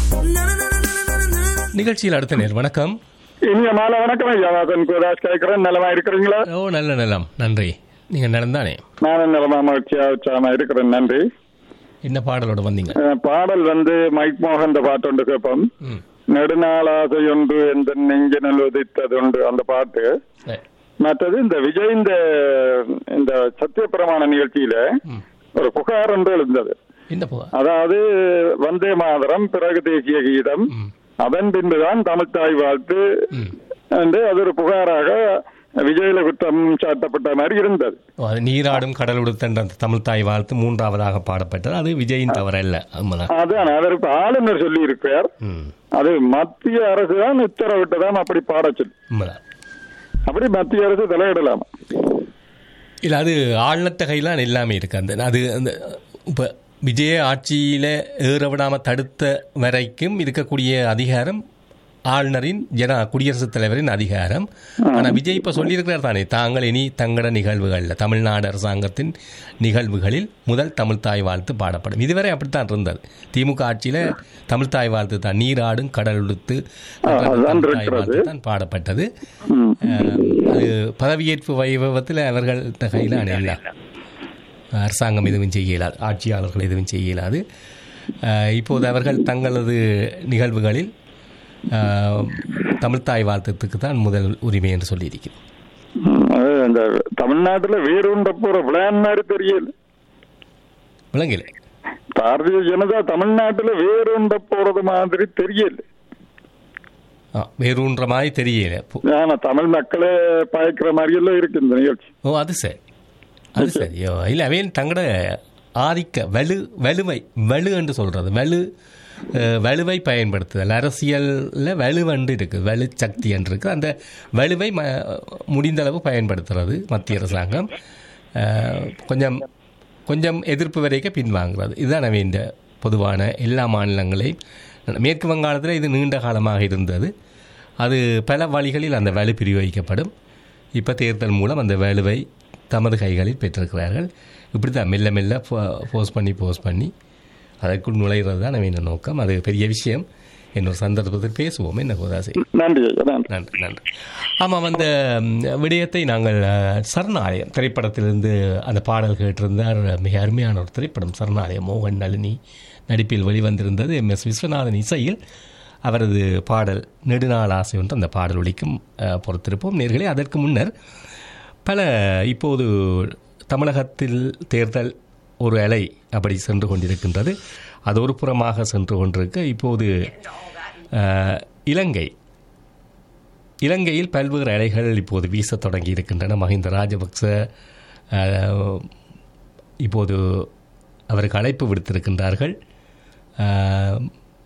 நிகழ்ச்சியில் அடுத்த நேர் வணக்கம் இனிய மாலை வணக்கம் ஐயா வாசன் குராஜ் கேட்கிறேன் நலமா இருக்கிறீங்களா ஓ நல்ல நலம் நன்றி நீங்கள் நடந்தானே நானும் நலமா மகிழ்ச்சியா உற்சாகமா இருக்கிறேன் நன்றி என்ன பாடலோட வந்தீங்க அஹ், பாடல் வந்து மைக் மோகன் பாட்டு ஒன்று கேட்போம் ம் நெடுநாள் ஆசை ஒன்று எந்த நெஞ்சினில் உதித்தது ஒன்று அந்த பாட்டு சரி. மற்றது இந்த விஜய் இந்த இந்த சத்தியப்பிரமாண நிகழ்ச்சியில ம் ஒரு புகார் ஒன்று எழுந்தது இந்த புகா அதாவது வந்தே மாதரம் பிறகு தேசிய கீதம் ம் அதன் பின்புதான் தமிழ் தாய் வாழ்த்து ம் என்று அது ஒரு புகாராக விஜயில குற்றம் சாட்டப்பட்ட மாதிரி இருந்தது ஓ, அது நீராடும் கடல் உடுத்தன்ற அந்த தமிழ் தாய் வாழ்த்து மூன்றாவதாக பாடப்பட்டது அது விஜயின் தவறல்ல உண்மைதான் அதான் அவர் இப்ப ஆளுநர் சொல்லி இருக்கார் ம் அது மத்திய அரசு தான் உத்தரவிட்டதாம் அப்படி பாட சொல்லி உண்மைதான் அப்படி மத்திய அரசு தலையிடலாம் இல்லை அது ஆழ்நத்த கையிலாம் எல்லாமே இருக்கு அந்த அது அந்த இப்போ விஜய ஆட்சியில் ஏற விடாமல் தடுத்த வரைக்கும் இருக்கக்கூடிய அதிகாரம் ஆளுநரின் ஜன குடியரசுத் தலைவரின் அதிகாரம் ஆனால் விஜய் இப்போ சொல்லியிருக்கிறார் தானே தாங்கள் இனி தங்கட நிகழ்வுகளில் தமிழ்நாடு அரசாங்கத்தின் நிகழ்வுகளில் முதல் தமிழ் தாய் வாழ்த்து பாடப்படும் இதுவரை அப்படித்தான் இருந்தது திமுக ஆட்சியில் தமிழ் தாய் வாழ்த்து தான் நீராடும் கடல் உடுத்து அதுதான் தமிழ் தாய் இருக்கிறது. வாழ்த்து தான் பாடப்பட்டது ம். அஹ், அது பதவியேற்பு வைபவத்தில் அவர்கள் கையில் இல்லை அரசாங்கம் எதுவும் செய்ய இயலாது ஆட்சியாளர்கள் எதுவும் செய்ய இயலாது அஹ், இப்போது அவர்கள் தங்களது நிகழ்வுகளில் அஹ், தமிழ்த்தாய் வாழ்த்தத்துக்கு தான் முதல் உரிமை என்று சொல்லியிருக்கிறோம் ம், அது இந்த தமிழ்நாட்டுல வேறுண்ட போற பிளான் மாதிரி தெரியல விளங்கல பாரதிய ஜனதா தமிழ்நாட்டுல வேறுண்ட போறது மாதிரி தெரியல ஆ வேறூன்ற மாதிரி தெரியல பு- ஆனா தமிழ் மக்களே பாய்க்கிற மாதிரி எல்லாம் இருக்கு இந்த நிகழ்ச்சி ஓ அது சரி அது சரி ஓ இல்லை அவையன் தங்களோட ஆதிக்க வலு வலுவை வலு என்று சொல்கிறது வலு அஹ், வலுவை பயன்படுத்துதல் அரசியலில் வலுவண்டு இருக்குது வலு சக்தி என்று இருக்குது அந்த வலுவை ம முடிந்த அளவு பயன்படுத்துறது மத்திய அரசாங்கம் அஹ், கொஞ்சம் கொஞ்சம் எதிர்ப்பு வரைக்கும் பின்வாங்குறது இதுதான் அவை இந்த பொதுவான எல்லா மாநிலங்களையும் மேற்கு வங்காளத்தில் இது நீண்ட காலமாக இருந்தது அது பல வழிகளில் அந்த வலு பிரயோகிக்கப்படும் இப்போ தேர்தல் மூலம் அந்த வலுவை தமது கைகளில் பெற்றிருக்கிறார்கள் இப்படி தான் மெல்ல மெல்ல போஸ் பண்ணி போஸ் பண்ணி அதற்குள் நுழைகிறது தான் நவீன நோக்கம் அது பெரிய விஷயம் இன்னொரு சந்தர்ப்பத்தில் பேசுவோம் என்ன கோதாசி நன்றி ஐயா நன்றி நன்றி நன்றி ஆமாம் அந்த ம், விடயத்தை நாங்கள் அஹ், சரணாலயம் திரைப்படத்திலிருந்து அந்த பாடல் கேட்டிருந்தார் மிக அருமையான ஒரு திரைப்படம் சரணாலயம் மோகன் நளினி நடிப்பில் வெளிவந்திருந்தது எம் எஸ் விஸ்வநாதன் இசையில் அவரது பாடல் நெடுநாள் ஆசை ஒன்று அந்த பாடல் ஒலிக்கும் அஹ், பொறுத்திருப்போம் நேர்களே அதற்கு முன்னர் பல இப்போது தமிழகத்தில் தேர்தல் ஒரு அலை அப்படி சென்று கொண்டிருக்கின்றது அது ஒரு புறமாக சென்று கொண்டிருக்க இப்போது அஹ், இலங்கை இலங்கையில் பல்வேறு அலைகள் இப்போது வீசத் தொடங்கி இருக்கின்றன மஹிந்த ராஜபக்ச அஹ், இப்போது அவருக்கு அழைப்பு விடுத்திருக்கின்றார்கள் அஹ்,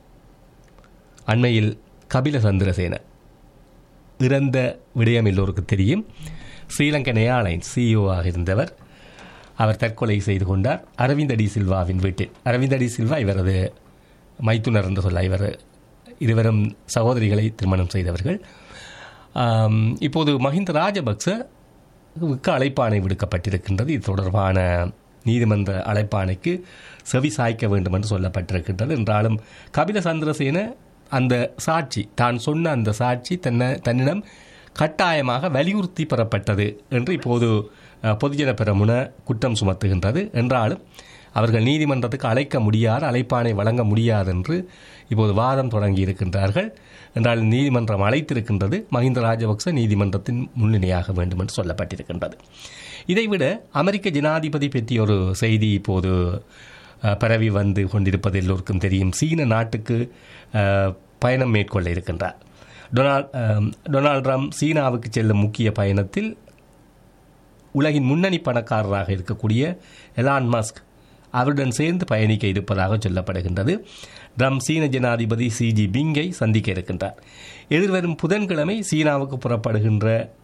அண்மையில் கபில சந்திரசேன இறந்த விடயம் எல்லோருக்கு தெரியும் ஸ்ரீலங்கன் ஏர்லைன்ஸ் சிஇஓவாக இருந்தவர் அவர் தற்கொலை செய்து கொண்டார் அரவிந்த் டி சில்வாவின் வீட்டில் அரவிந்த் டி சில்வா இவரது மைத்துனர் என்று சொல்ல இவர் இருவரும் சகோதரிகளை திருமணம் செய்தவர்கள் ஆம், இப்போது மஹிந்த ராஜபக்சவுக்கு அழைப்பாணை விடுக்கப்பட்டிருக்கின்றது இது தொடர்பான நீதிமன்ற அழைப்பாணைக்கு செவி சாய்க்க வேண்டும் என்று சொல்லப்பட்டிருக்கின்றது என்றாலும் கபில சந்திரசேன அந்த சாட்சி தான் சொன்ன அந்த சாட்சி தன்னை தன்னிடம் கட்டாயமாக வலியுறுத்தி பெறப்பட்டது என்று இப்போது அஹ், பொதுஜன பெரமுன குற்றம் சுமத்துகின்றது என்றாலும் அவர்கள் நீதிமன்றத்துக்கு அழைக்க முடியாது அழைப்பானை வழங்க முடியாது என்று இப்போது வாதம் தொடங்கி இருக்கின்றார்கள் என்றால் நீதிமன்றம் அழைத்திருக்கின்றது மஹிந்த ராஜபக்ச நீதிமன்றத்தின் முன்னிலையாக வேண்டும் என்று சொல்லப்பட்டிருக்கின்றது இதைவிட அமெரிக்க ஜனாதிபதி பற்றிய ஒரு செய்தி இப்போது அஹ், பரவி வந்து கொண்டிருப்பது எல்லோருக்கும் தெரியும் சீன நாட்டுக்கு அஹ், பயணம் மேற்கொள்ள இருக்கின்றார் டொனால்ட் அஹ், டொனால்ட் ட்ரம்ப் சீனாவுக்கு செல்லும் முக்கிய பயணத்தில் உலகின் முன்னணி பணக்காரராக இருக்கக்கூடிய எலான் மஸ்க் அவருடன் சேர்ந்து பயணிக்க இருப்பதாக சொல்லப்படுகின்றது ட்ரம்ப் சீன ஜனாதிபதி சி ஜி பிங்கை சந்திக்க இருக்கின்றார் எதிர்வரும் புதன்கிழமை சீனாவுக்கு புறப்படுகின்ற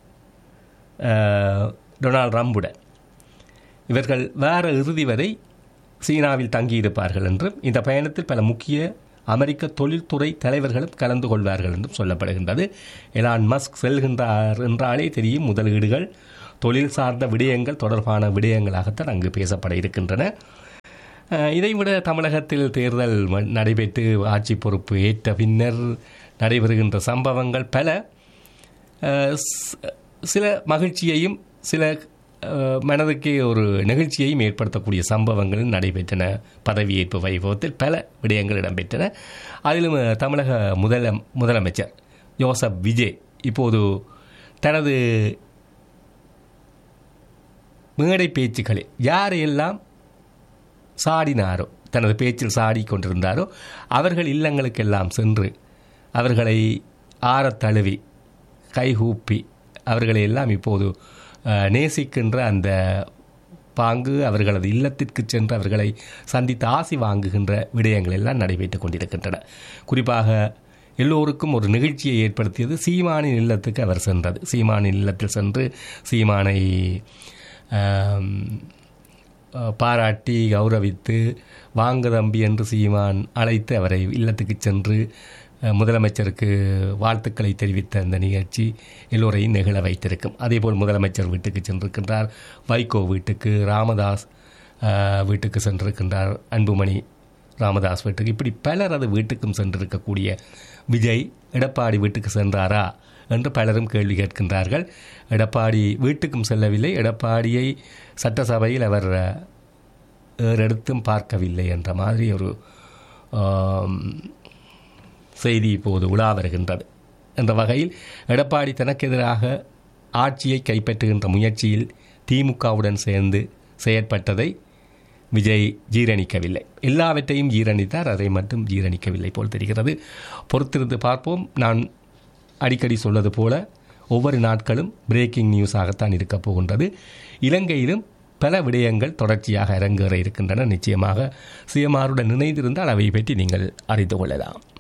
அஹ், டொனால்ட் ட்ரம்புடன் இவர்கள் வார இறுதி வரை சீனாவில் தங்கியிருப்பார்கள் என்றும் இந்த பயணத்தில் பல முக்கிய அமெரிக்க தொழில்துறை தலைவர்களும் கலந்து கொள்வார்கள் என்றும் சொல்லப்படுகின்றது எலான் மஸ்க் செல்கின்றார் என்றாலே தெரியும் முதலீடுகள் தொழில் சார்ந்த விடயங்கள் தொடர்பான விடயங்களாகத்தான் அங்கு பேசப்பட இருக்கின்றன அஹ், இதைவிட தமிழகத்தில் தேர்தல் ம- நடைபெற்று ஆட்சி பொறுப்பு ஏற்ற பின்னர் நடைபெறுகின்ற சம்பவங்கள் பல அஹ், ஸ்- சில மகிழ்ச்சியையும் சில அஹ், மனதுக்கு ஒரு நெகிழ்ச்சியையும் ஏற்படுத்தக்கூடிய சம்பவங்கள் நடைபெற்றன பதவியேற்பு வைபவத்தில் பல விடயங்கள் இடம்பெற்றன அதிலும் அஹ், தமிழக முதல முதலமைச்சர் ஜோசப் விஜய் இப்போது தனது மேடை பேச்சுக்களில் யாரையெல்லாம் சாடினாரோ தனது பேச்சில் சாடி கொண்டிருந்தாரோ அவர்கள் இல்லங்களுக்கெல்லாம் சென்று அவர்களை ஆறத் தழுவி கைகூப்பி அவர்களை எல்லாம் இப்போது அஹ், நேசிக்கின்ற அந்த பாங்கு அவர்களது இல்லத்திற்கு சென்று அவர்களை சந்தித்து ஆசி வாங்குகின்ற விடயங்கள் எல்லாம் நடைபெற்றுக் கொண்டிருக்கின்றன குறிப்பாக எல்லோருக்கும் ஒரு நிகழ்ச்சியை ஏற்படுத்தியது சீமானின் இல்லத்துக்கு அவர் சென்றது சீமானின் இல்லத்தில் சென்று சீமானை ஆம், அஹ், பாராட்டி கௌரவித்து வாங்க தம்பி என்று சீமான் அழைத்து அவரை இல்லத்துக்கு சென்று அஹ், முதலமைச்சருக்கு வாழ்த்துக்களை தெரிவித்த அந்த நிகழ்ச்சி எல்லோரையும் நெகிழ வைத்திருக்கும் அதேபோல் முதலமைச்சர் வீட்டுக்கு சென்றிருக்கின்றார் வைகோ வீட்டுக்கு ராமதாஸ் அஹ், வீட்டுக்கு சென்றிருக்கின்றார் அன்புமணி ராமதாஸ் வீட்டுக்கு இப்படி பலரது வீட்டுக்கும் சென்றிருக்கக்கூடிய விஜய் எடப்பாடி வீட்டுக்கு சென்றாரா என்று பலரும் கேள்வி கேட்கின்றார்கள் எடப்பாடி வீட்டுக்கும் செல்லவில்லை எடப்பாடியை சட்டசபையில் அவர் அஹ், ஏறெடுத்தும் பார்க்கவில்லை என்ற மாதிரி ஒரு ஆம், செய்தி இப்போது உலா வருகின்றது என்ற வகையில் எடப்பாடி தனக்கு எதிராக ஆட்சியை கைப்பற்றுகின்ற முயற்சியில் திமுகவுடன் சேர்ந்து செயற்பட்டதை விஜய் ஜீரணிக்கவில்லை எல்லாவற்றையும் ஜீரணித்தார் அதை மட்டும் ஜீரணிக்கவில்லை போல் தெரிகிறது பொறுத்திருந்து பார்ப்போம் நான் அடிக்கடி சொல்வது போல ஒவ்வொரு நாட்களும் பிரேக்கிங் நியூஸாகத்தான் இருக்கப் போகின்றது இலங்கையிலும் பல விடயங்கள் தொடர்ச்சியாக அரங்கேற இருக்கின்றன நிச்சயமாக சிஎம்ஆருடன் இணைந்திருந்தால் அவை பற்றி நீங்கள் அறிந்து கொள்ளலாம்